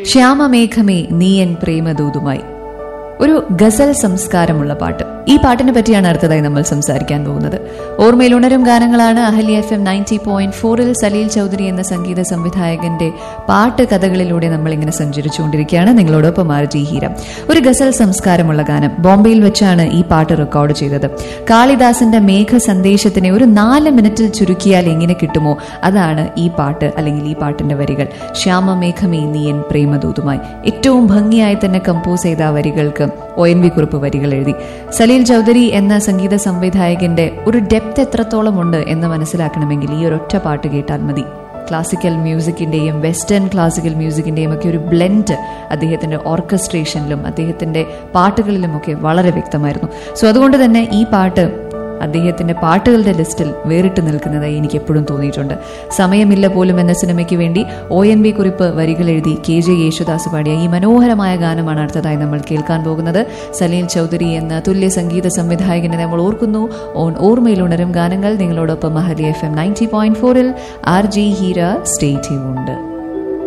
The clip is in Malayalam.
ശ്യാമമേഘമേ നീയൻ പ്രേമദൂതുമായി ഒരു ഗസൽ സംസ്കാരമുള്ള പാട്ട് ഈ പാട്ടിനെ പറ്റിയാണ് അടുത്തതായി നമ്മൾ സംസാരിക്കാൻ പോകുന്നത് ഓർമ്മയിൽ ഉണരും ഗാനങ്ങളാണ് അഹല്യ എഫ് എം നയൻറ്റി പോയിന്റ് ഫോറിൽ സലീൽ ചൗധരി എന്ന സംഗീത സംവിധായകന്റെ പാട്ട് കഥകളിലൂടെ നമ്മൾ ഇങ്ങനെ സഞ്ചരിച്ചുകൊണ്ടിരിക്കുകയാണ് നിങ്ങളോടൊപ്പം ആർ ജി ഹീരം ഒരു ഗസൽ സംസ്കാരമുള്ള ഗാനം ബോംബെയിൽ വെച്ചാണ് ഈ പാട്ട് റെക്കോർഡ് ചെയ്തത് കാളിദാസന്റെ മേഘ സന്ദേശത്തിനെ ഒരു നാല് മിനിറ്റിൽ ചുരുക്കിയാൽ എങ്ങനെ കിട്ടുമോ അതാണ് ഈ പാട്ട് അല്ലെങ്കിൽ ഈ പാട്ടിന്റെ വരികൾ ശ്യാമമേഘമേ നീയൻ പ്രേമദൂതുമായി ഏറ്റവും ഭംഗിയായി തന്നെ കമ്പോസ് ചെയ്ത ആ വരികൾക്ക് ഒ എൻ വി കുറിപ്പ് വരികൾ എഴുതി സലീൽ ചൗധരി എന്ന സംഗീത സംവിധായകന്റെ ഒരു ഡെപ്ത് എത്രത്തോളം ഉണ്ട് എന്ന് മനസ്സിലാക്കണമെങ്കിൽ ഈ ഒരൊറ്റ പാട്ട് കേട്ടാൽ മതി ക്ലാസിക്കൽ മ്യൂസിക്കിന്റെയും വെസ്റ്റേൺ ക്ലാസിക്കൽ മ്യൂസിക്കിന്റെയും ഒക്കെ ഒരു ബ്ലെൻഡ് അദ്ദേഹത്തിന്റെ ഓർക്കസ്ട്രേഷനിലും അദ്ദേഹത്തിന്റെ പാട്ടുകളിലുമൊക്കെ വളരെ വ്യക്തമായിരുന്നു സോ അതുകൊണ്ട് തന്നെ ഈ പാട്ട് അദ്ദേഹത്തിന്റെ പാട്ടുകളുടെ ലിസ്റ്റിൽ വേറിട്ട് നിൽക്കുന്നതായി എനിക്ക് എപ്പോഴും തോന്നിയിട്ടുണ്ട് സമയമില്ല പോലും എന്ന സിനിമയ്ക്ക് വേണ്ടി ഒ എൻ വി കുറിപ്പ് വരികൾ എഴുതി കെ ജെ യേശുദാസ് പാടിയ ഈ മനോഹരമായ ഗാനമാണ് അടുത്തതായി നമ്മൾ കേൾക്കാൻ പോകുന്നത് സലീൽ ചൗധരി എന്ന തുല്യ സംഗീത സംവിധായകനെ നമ്മൾ ഓർക്കുന്നു ഓൺ ഓർമ്മയിൽ ഉണരും ഗാനങ്ങൾ നിങ്ങളോടൊപ്പം മഹലി എഫ് എം നയൻറ്റി പോയിന്റ് ഫോറിൽ R J Heera stay tuned